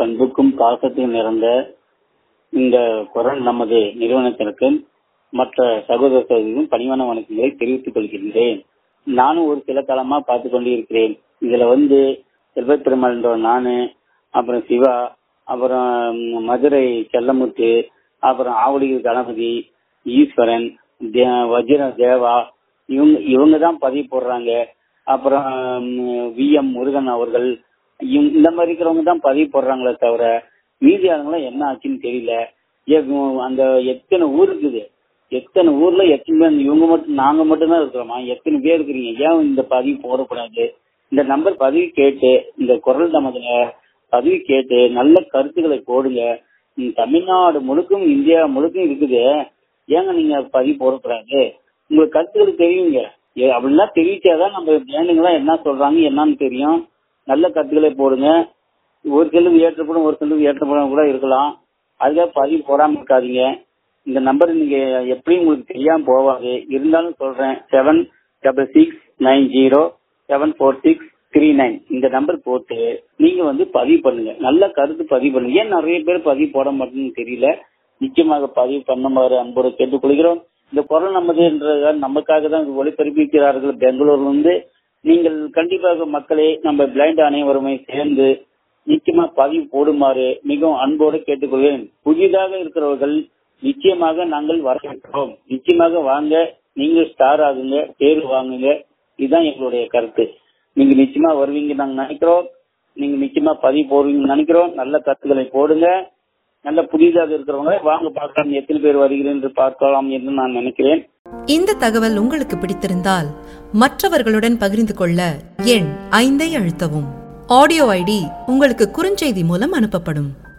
பண்புக்கும் பாசத்தையும் நிறைந்த இந்த குரல் நமது நிறுவனத்திற்கு மற்ற சகோதர சகோதரிகளும் பணிவான வணக்கங்களை தெரிவித்துக் கொள்கின்றேன் நானும் ஒரு சில காலமா பார்த்து கொண்டு இருக்கிறேன் இதுல வந்து செல்வ பெருமாள்ன்ற நானு அப்புறம் சிவா அப்புறம் மதுரை செல்லமுத்து அப்புறம் ஆவடியூர் கணபதி ஈஸ்வரன் தே- வஜ்ர தேவா இவங்க இவங்க தான் பதிவு போடுறாங்க அப்புறம் வி எம் முருகன் அவர்கள் இவங்க- இந்த மாதிரி இருக்கிறவங்க தான் பதிவு போடுறாங்களே தவிர மீதி ஆளுங்களாம் என்ன ஆச்சுன்னு தெரியல ஏ- அந்த எத்தனை ஊர் இருக்குது எத்தனை ஊர்ல எத்தனை பேர் இவங்க மட்டும் நாங்க மட்டும் தான் இருக்கிறோமா எத்தனை பேர் இருக்கிறீங்க ஏன் இந்த பதிவு போடக்கூடாது இந்த நம்பர் பதிவு கேட்டு இந்த குரல் நமதுல பதிவு கேட்டு நல்ல கருத்துக்களை போடுங்க ம், தமிழ்நாடு முழுக்கும் இந்தியா முழுக்கும் இருக்குது ஏங்க நீங்க பதிவு போடக்கூடாது உங்களுக்கு கருத்துக்கள் தெரியுங்க ஏ, அப்படிலாம் தெரிவிச்சாதான் நம்ம பிளானுங்களாம் என்ன சொல்றாங்க என்னன்னு தெரியும் நல்ல கருத்துக்களை போடுங்க ஒரு செல்லுக்கு ஏற்றப்படும் ஒரு செல்லுக்கு ஏற்றப்படும் கூட இருக்கலாம் அதுக்காக பதிவு போடாம இருக்காதீங்க இந்த நம்பர் நீங்க எப்படியும் உங்களுக்கு தெரியாம போவாது இருந்தாலும் சொல்றேன் seven double six nine zero seven four six three nine இந்த நம்பர் போட்டு நீங்க வந்து பதிவு பண்ணுங்க நல்ல கருத்து பதிவு பண்ணுங்க ஏன் நிறைய பேர் பதிவு போட மாட்டேன்னு தெரியல நிச்சயமாக பதிவு பண்ணுமாறு அன்போடு கேட்டுக்கொள்கிறோம் இந்த குரல் நமதுன்ற நமக்காக தான் இது ஒளிபரப்பிக்கிறார்கள் பெங்களூர்ல இருந்து நீங்கள் கண்டிப்பாக மக்களே நம்ம பிளைண்ட் அனைவருமே சேர்ந்து நிச்சயமா பதிவு போடுமாறு மிகவும் அன்போடு கேட்டுக்கொள்கிறேன் புதிதாக இருக்கிறவர்கள் நிச்சயமாக நாங்கள் வரவேற்கிறோம் நிச்சயமாக வாங்க நீங்க ஸ்டார் ஆகுங்க பேர் வாங்குங்க இதுதான் எங்களுடைய கருத்து நீங்க நிச்சயமா வருவீங்க நாங்க நினைக்கிறோம் நீங்க நிச்சயமா பதிவு போடுவீங்கன்னு நினைக்கிறோம் நல்ல கருத்துக்களை போடுங்க நல்ல புதிதாக இருக்கிறவங்க வாங்க பார்க்கலாம் எத்தனை பேர் வருகிறேன் என்று பார்க்கலாம் என்று நான் நினைக்கிறேன் இந்த தகவல் உங்களுக்கு பிடித்திருந்தால் மற்றவர்களுடன் பகிர்ந்து கொள்ள எண் ஐந்தை அழுத்தவும் ஆடியோ ஐடி உங்களுக்கு குறுஞ்செய்தி மூலம் அனுப்பப்படும்